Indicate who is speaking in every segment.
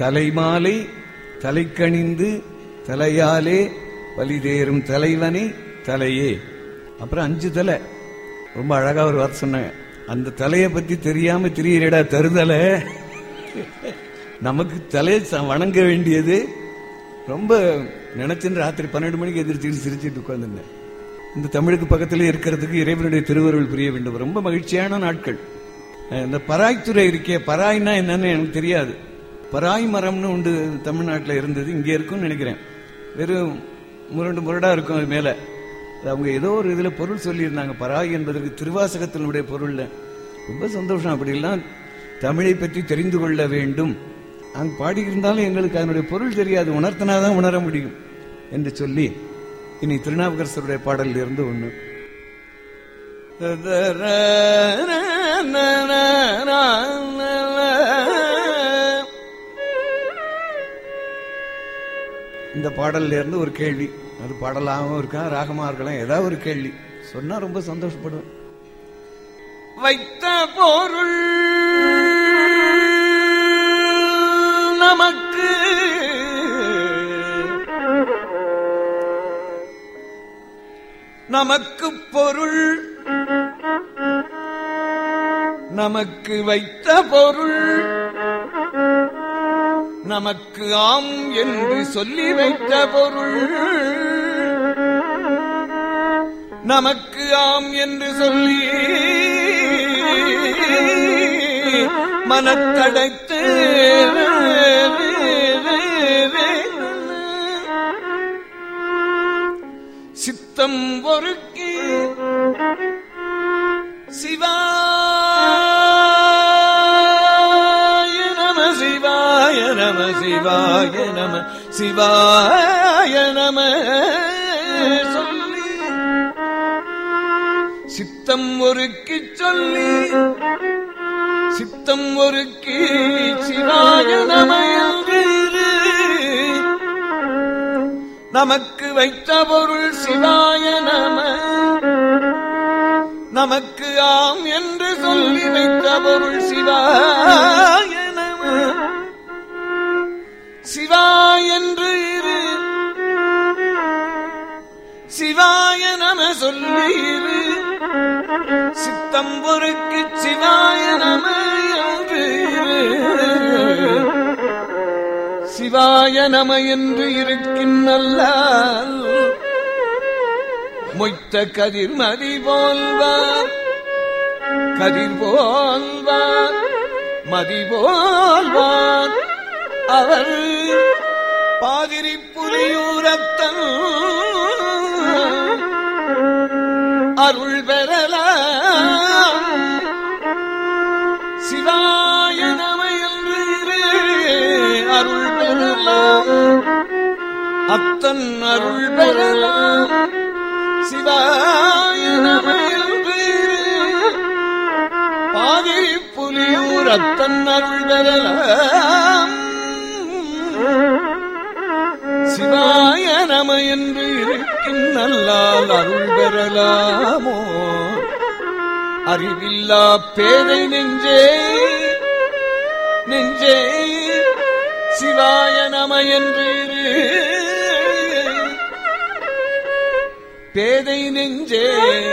Speaker 1: தலைமாலை தலைக்கணிந்து தலையாலே வலிதேறும் தலைவனை தலையே அப்புறம் அஞ்சு தலை ரொம்ப அழகா ஒரு வார்த்தை சொன்னாங்க அந்த தலையை பத்தி தெரியாம திரியறடா தருதலை நமக்கு தலையை ச- வணங்க வேண்டியது ரொம்ப நினைச்சுன்னு ராத்திரி பன்னெண்டு மணிக்கு எதிர்த்து சிரிச்சிட்டு உட்கார்ந்துருந்தேன் இந்த தமிழுக்கு பக்கத்திலே இருக்கிறதுக்கு இறைவனுடைய திருவருள் புரிய வேண்டும் ரொம்ப மகிழ்ச்சியான நாட்கள் அஹ் இந்த பராய்த்துறை இருக்கே பராய்னா என்னன்னு எனக்கு தெரியாது பராய் மரம்னு உண்டு தமிழ்நாட்டில் இருந்தது இங்க இருக்கும்னு நினைக்கிறேன் வெறும் முரண்டு முரடா இருக்கும் அது மேல அது அவங்க ஏதோ ஒரு இதுல பொருள் சொல்லியிருந்தாங்க பராய் என்பதற்கு திருவாசகத்தினுடைய பொருள்ல ரொம்ப சந்தோஷம் அப்படிலாம் தமிழை பற்றி தெரிந்து கொள்ள வேண்டும் அங்க பாடியிருந்தாலும் எங்களுக்கு அதனுடைய பொருள் தெரியாது உணர்த்தினாதான் உணர முடியும் என்று சொல்லி இனி திருநாவுக்கரசருடைய பாடலில் இருந்து ஒண்ணு இந்த பாடல்ல இருந்து ஒரு கேள்வி அது பாடலாகவும் இருக்கலாம் ராகமா இருக்கலாம் ஏதாவது ஒரு கேள்வி சொன்னா ரொம்ப சந்தோஷப்படுவேன் வைத்த பொருள் நமக்கு நமக்கு பொருள் நமக்கு வைத்த பொருள் நமக்கு ஆம் என்று சொல்லி வைத்த பொருள் நமக்கு ஆம் என்று சொல்லி மனத்தடைத்து சித்தம் ஒருக்கி சிவாய நம சிவாய நம சிவாய நம சிவாய நம சொல்லி சித்தம் ஒருக்கி சொல்லி சித்தம் ஒருக்கி சிவாய நம என்று நமக்கு வைத்த பொருள் சிவாய நம நமக்கு ஆம் என்று சொல்லி வைத்த பொருள் சிவாய நம சிவா என்று இரு சிவாய நம சொல்லி இரு சித்தம் பொறுக்கு சிவாய நம என்று இரு சிவாய நம என்று இருக்கின்றல்லால் மொய்த்த கதிர் மதி போல்வார் கதிர் போல்வார் மதி போல்வார் அவர் பாதிரி புலியூரத்தன் அருள் பெறலாம் சிவாய நம என்று இரு அருள் பெறலாம் அத்தன் அருள் பெறலாம் சிவாய நம என்று இரு பாதிரி புலியூர் அத்தன் அருள் பெறலாம் சிவாய நம என்று இருக்கின்றல்லால் அருள் பெறலாமோ அறிவில்லா பேதை நெஞ்சே நெஞ்சே சிவாய நம என்று இரு. பேதை நெஞ்சே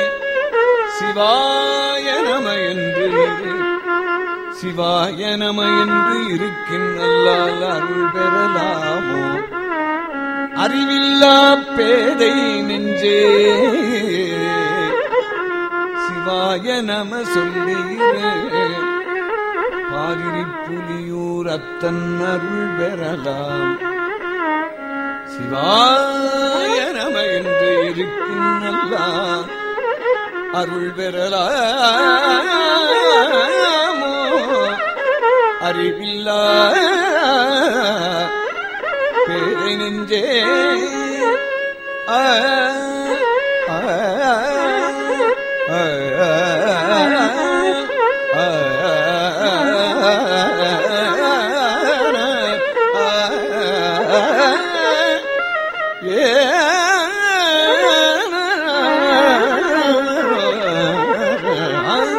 Speaker 1: சிவாய நம என்று இரு. சிவாய நம என்று இருக்கின்றல்லால் அருள் பெறலாமோ அறிவில்லா பேதை நெஞ்சே சிவாய நம சொல்லுகிற பாதிரி புலியூர் அத்தன் அருள் பெறலாம் சிவாய நம என்று இருக்கின்றல்லா அருள் பெறலாமோ அறிவில்லா பேரை நெஞ்சே ஆ, ஆ, ஆ, ஆ,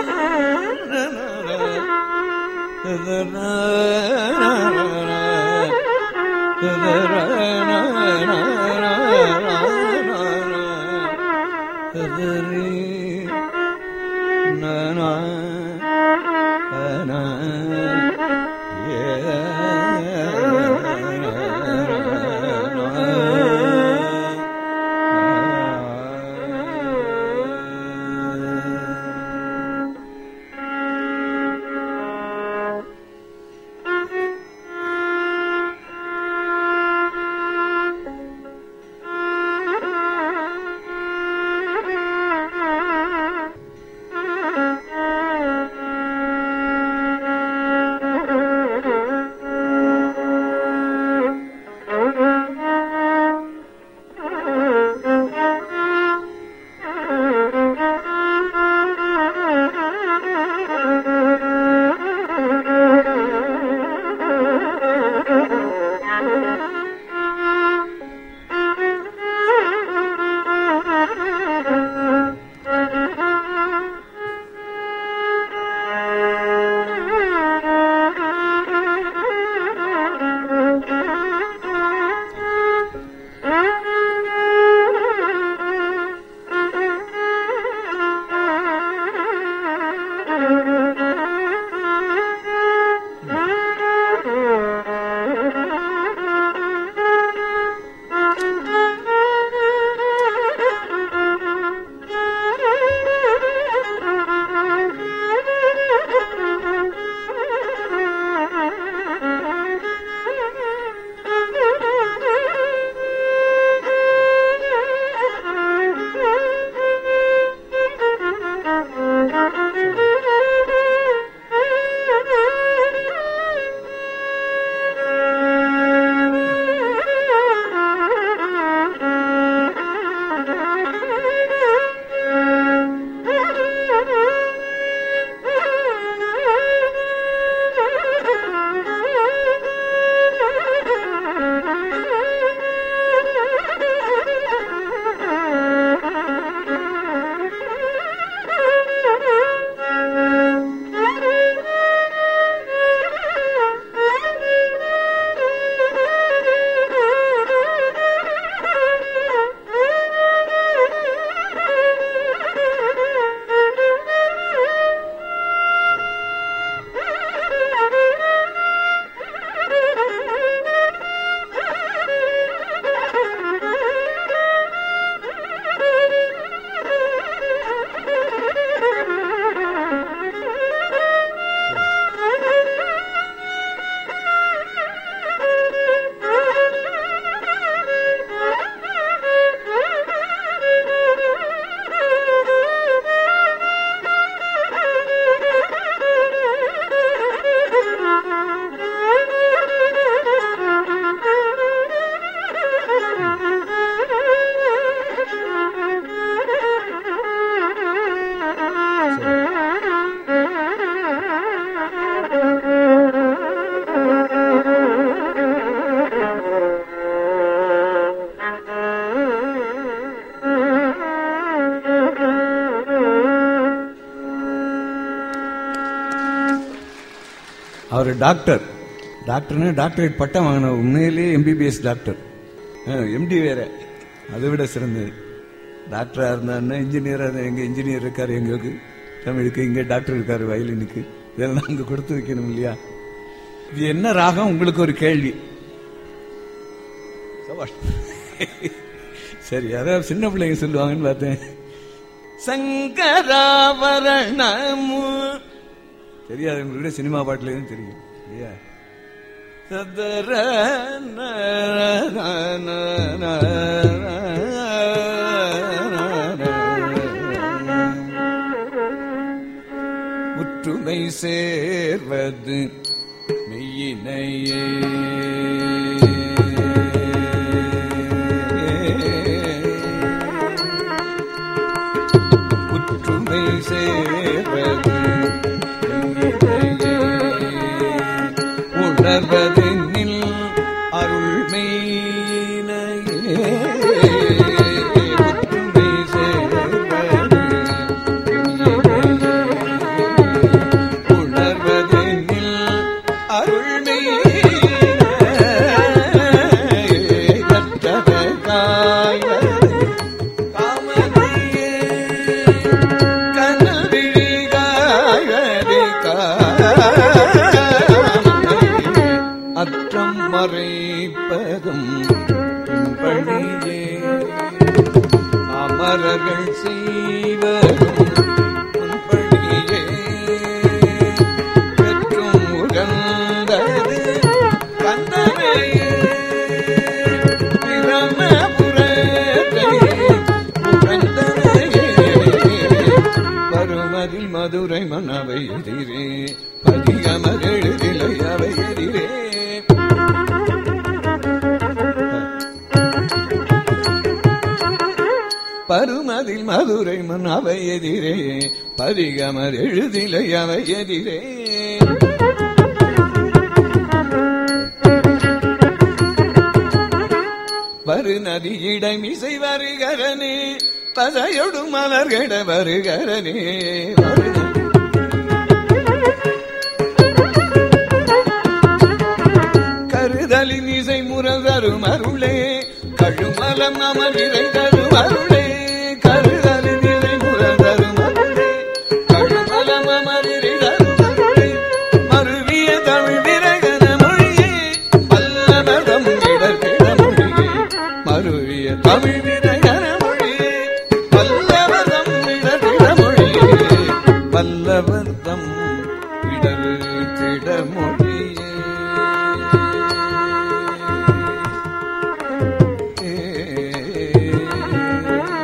Speaker 1: ஏ அவர் டாக்டர் டாக்டர்னு டாக்டரேட் பட்டம் வாங்கின உண்மையிலேயே எம்பிபிஎஸ் டாக்டர் எம்டி வேற அதை விட சிறந்தது டாக்டரா இருந்தாருன்னா இன்ஜினியரா இருந்தா எங்க இன்ஜினியர் இருக்காரு எங்களுக்கு தமிழுக்கு இங்க டாக்டர் இருக்காரு வயலினுக்கு இதெல்லாம் அங்க கொடுத்து வைக்கணும் இல்லையா இது என்ன ராகம் உங்களுக்கு ஒரு கேள்வி சபாஷ். சரி அதான் சின்ன பிள்ளைங்க சொல்லுவாங்கன்னு பார்த்தேன் சங்கராபரணமு தெரியாது உங்களுடைய சினிமா பாட்டுல தான் தெரியும் இல்லையா சதர ந ந ந ந முற்றுமை சேர்வது மெய்யினையே முற்றுமை சேர்வது மெய்யினையே. உணர்வதெனில் அருள்மெய்யினையே முற்றுமை சேர்வது உணர்வதெனில் அருள்மெய்யினையே அற்றம் மறைப்பதும் பணியே அமரர்கள் செய்வதும் பணியே பெற்றும் உகந்தது கந்தனையே பிரமபுரத்தை உகந்தனையே பருமதில் மதுரை மனவை எதிரே பதியமர் எழுதிலை அவை எதிரே பருமதில் மதுரை மன் அவை எதிரே பதிகமர் எழுதிலை அவை எதிரே வருநதி இடைமிசை வருகரனே பதையொடு மலர்கட வருகரனே வருநதி கருதலின் இசை முரதரும் அருளே கழுமலம் அமர்விரை தரும் அருளே கருதலின் இசை முரதரும் அருளே கழுமலம் அமர்விரை தரும் அருளே மருவிய தமிழ் விரகன மொழியே பல்லவதம் இடர்கிட மொழியே மருவிய தமிழ் விரகன மொழியே பல்லவதம் இடர்கிட மொழியே பல்லவதம் இடர்கிட மொழியே ஏ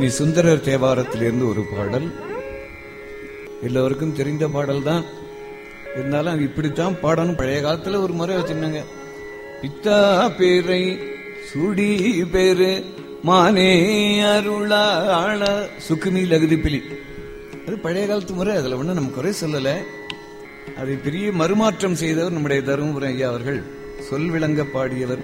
Speaker 1: இனி சுந்தரர் தேவாரத்திலிருந்து ஒரு பாடல் எல்லோருக்கும் தெரிந்த பாடல் தான் இருந்தாலும் அது இப்படித்தான் பாடணும் பழைய காலத்துல ஒரு முறை வச்சிருந்தாங்க பித்தா பேரை சுடி பேரு மானே அருளாள சுக்குமி லகுதிப்பிலி அது பழைய காலத்து முறை அதுல ஒண்ணு நம்ம குறை சொல்லல அதை பெரிய மறுமாற்றம் செய்தவர் நம்முடைய தருமபுரம் ஐயா அவர்கள் சொல் விளங்க பாடியவர்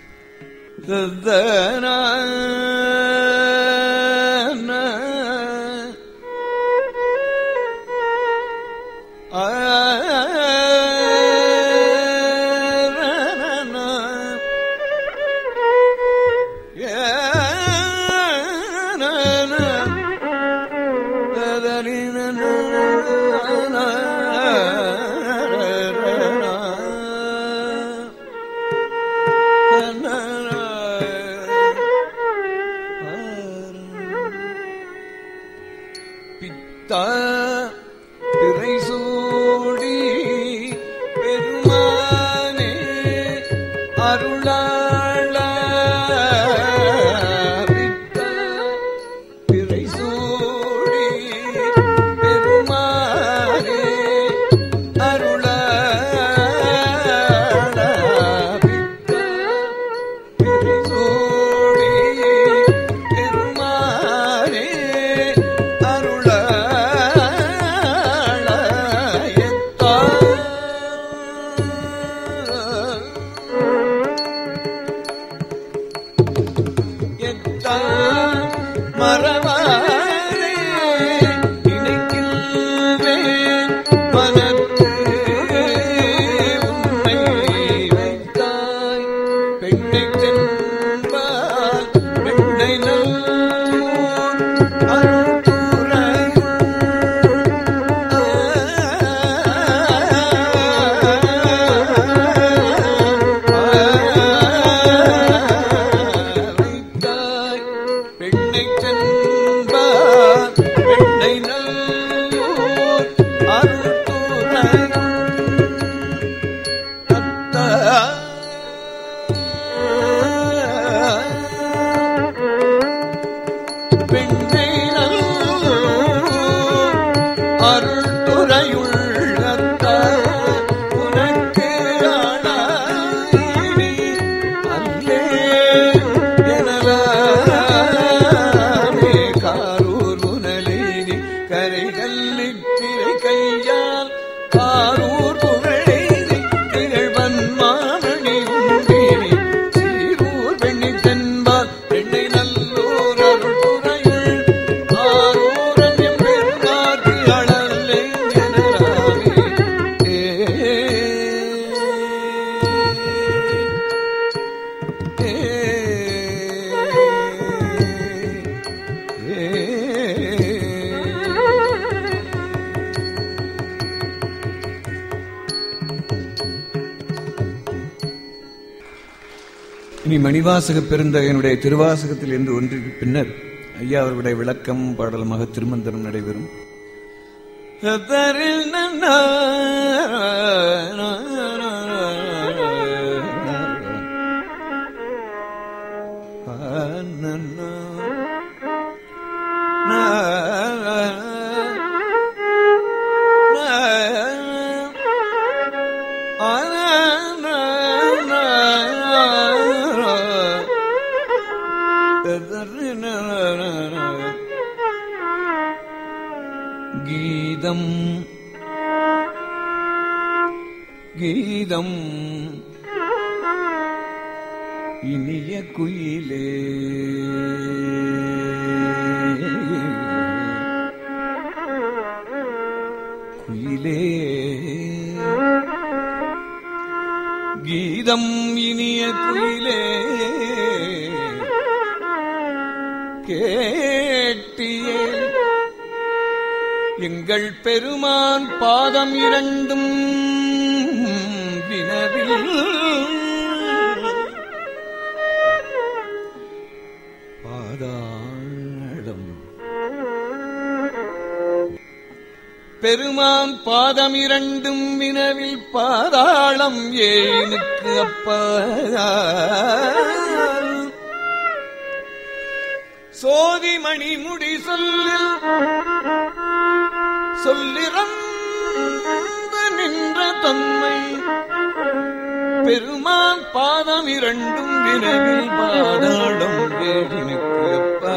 Speaker 1: பித்தா பிறை சூடி பெருமானே அருளாள பித்தா பிறை சூடி பெருமானே அருளாள பித்தா பிறை சூடி பெருமானே அருளாள எத்தா எத்தா மறவாரே நினைக்கின்றேன் மனத்து உன்னை வைத்தாய் பெண்ணை தென்பால் பெண்ணை நல்லூர் அருள்துறையுள் வைத்தாய் பெண்ணை சென்பார் பெண்ணை நல்லூர் அருள்துறையுள் பெண்ணை அருள் துறையுள்ளத்த உனக்கு ஆளாயினி அல்லே எனலாமே காரூர் உனலேனி கரைகல்லித்திரை கையால் காரூர் புகழேதி திகழ்வன் மாமணி உண்டேனி சீரூர் பெண்ணி தென்பால் பெண்ணை நல்லூர் அருள் துறையுள் ஆரூரன் எம்பெருமாற்கு அழலே எனலாமே இனி மணிவாசக பெருந்தகையனுடைய திருவாசகத்தில் என்று ஒன்றிற்கு பின்னர் ஐயா அவர்களுடைய விளக்கம் பாடலமாக திருமந்திரம் நடைபெறும் கீதம் கீதம் இனிய குயிலே குயிலே கீதம் இனிய குயிலே கேட்டியே எங்கள் பெருமான் பாதம் இரண்டும் வினவில் பாதாளம் பெருமான் பாதம் இரண்டும் வினவில் பாதாளம் ஏனுக்கு அப்பா சோதி மணிமுடி சொல்லில் சொல்லிறந்து நின்ற தம்மை பெருமான் பாதம் இரண்டும் விரைவில் பாதாடம் வேடினுக்கு அப்பா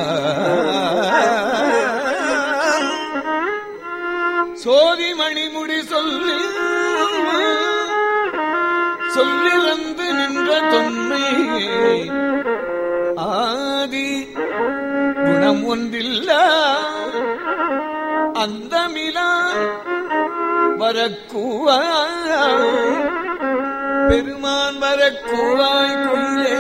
Speaker 1: சோதி மணிமுடி சொல்லி சொல்லிறந்து நின்ற தொன்மை ஆதி குணம் ஒன்றில்ல அந்த மிலான் வரக்கூவாய் பெருமான் வரக்கூவாய் குயிலே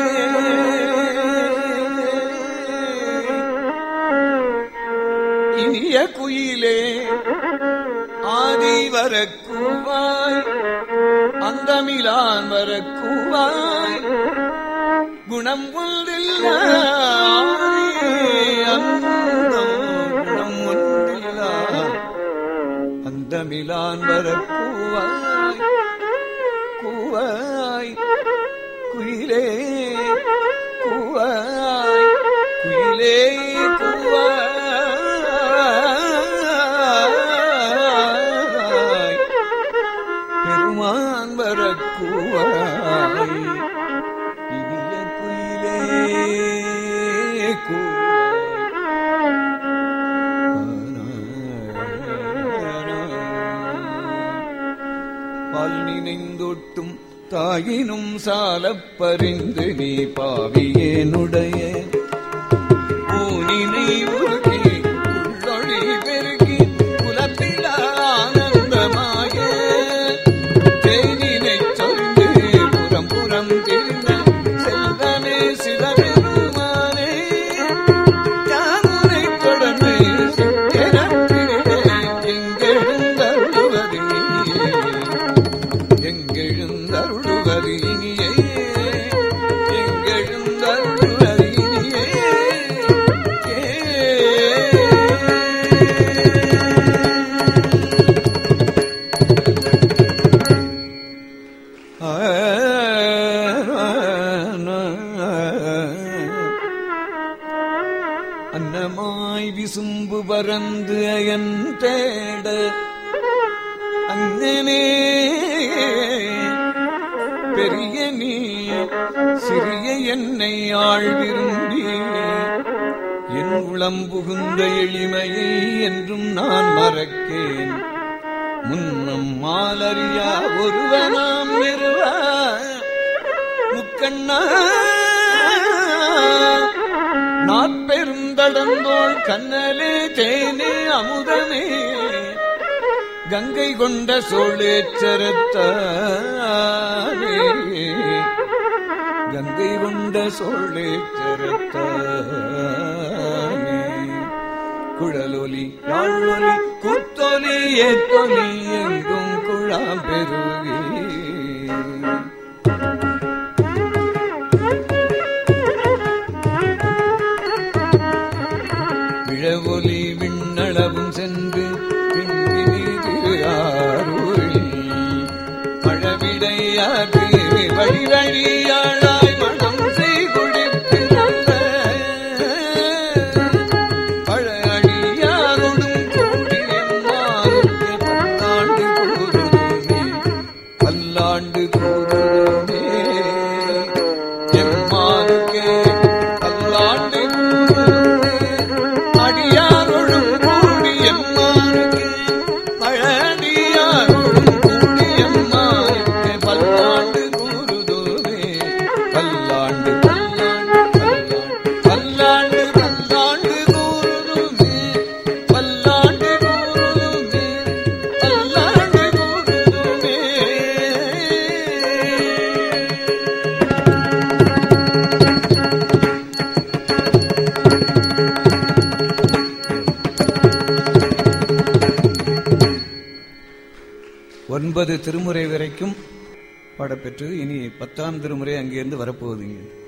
Speaker 1: இனிய குயிலே ஆதி வரக்கூவாய் அந்தமிலான் வரக்கூவாய் குணம் ஒன்றில்ல அந்தம் குணம் ஒன்றில்ல அந்தமிலான் வரக்கூவாய் கூவாய் குயிலே கூவாய் குயிலே கூவாய் பெருமான் வரக்கூவாய் இனிய குயிலே கூவாய் பால் நினைந்தொட்டும் தாயினும் சாலப் பறிந்து நீ பாவியேனுடைய ஊனினை உருகி உள்ளொளி பெருகி குலப்பில ஆனந்தமாய தேனினை சொல்லி புறம் புறம் திரிந்த செல்வமே சிவபெருமானே யாமுனை தொடர்ந்து சித்தெனப்பிலே எங்கெழுந்தருளுவது எங்கெழுந்தருளுவது இனியே எங்கெழுந்தருளுவது இனியே அன்னமாய் விசும்பு பறந்து அயன் தேட அங்கனே பெரிய நீ சிறிய என்னை ஆள் விரும்பி என் உளம் புகுந்த எளிமையை என்றும் நான் மறக்கேன் முன்னம் மாலறியா ஒருவனாம் நிறுவ முக்கண்ணா நாற்பெருந்தடந்தோள் கண்ணலே தேனே அமுதமே கங்கை கொண்ட சோழேச்சரத்தானே கங்கை கொண்ட சோழேச்சரத்தானே குழலொலி யாழொலி குத்தொலி ஏத்தொலி எங்கும் குழாம் பெருகி விழவொலி விண்ணளவும் சென்று பின்னி திருஆரூரில் மழவிடையாது வழி வழியாளாய் மனம் செய்குடிப்பிறந்த பழ அடியாரோடும் கூடி எம்மாருக்கு பத்தாண்டு கூறுதுமே பல்லாண்டு கூறுதுமே எம்மாருக்கே பல்லாண்டு கூறுதுமே அடியாரோடும் கூடி எம்மாருக்கு பழடியாரோடும் கூடி எம்மாருக்கு பல்லாண்டு கூறுதுமே பல்லாண்டு பல்லாண்டு பல்லாண்டு பல்லாண்டு கூறுதுமே பல்லாண்டு கூறுதுமே பல்லாண்டு கூறுதுமே ஒன்பது திருமுறை வரைக்கும் பாடப்பெற்று இனி பத்தாம் திருமுறை அங்கிருந்து வரப்போகுதுங்க